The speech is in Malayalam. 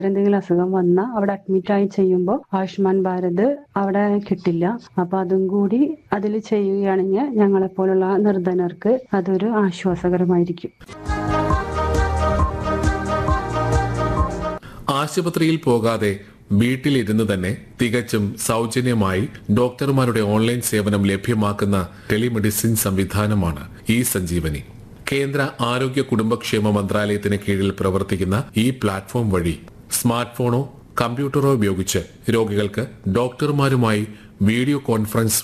എന്തെങ്കിലും അസുഖം വന്നാൽ അവിടെ അഡ്മിറ്റ് ആയി ചെയ്യുമ്പോൾ ആയുഷ്മാൻ ഭാരത് അവിടെ കിട്ടില്ല അപ്പൊ അതും കൂടി അതിൽ ചെയ്യുകയാണെങ്കിൽ ഞങ്ങളെപ്പോലുള്ള നിർധനർക്ക് അതൊരു ആശ്വാസകരമായിരിക്കും ആശുപത്രിയിൽ പോകാതെ വീട്ടിലിരുന്ന് തന്നെ തികച്ചും സൗജന്യമായി ഡോക്ടർമാരുടെ ഓൺലൈൻ സേവനം ലഭ്യമാക്കുന്ന ടെലിമെഡിസിൻ സംവിധാനമാണ് ഇ സഞ്ജീവനി കേന്ദ്ര ആരോഗ്യ കുടുംബക്ഷേമ മന്ത്രാലയത്തിന് കീഴിൽ പ്രവർത്തിക്കുന്ന ഈ പ്ലാറ്റ്ഫോം വഴി സ്മാർട്ട് ഫോണോ കമ്പ്യൂട്ടറോ ഉപയോഗിച്ച് രോഗികൾക്ക് ഡോക്ടർമാരുമായി വീഡിയോ കോൺഫറൻസ്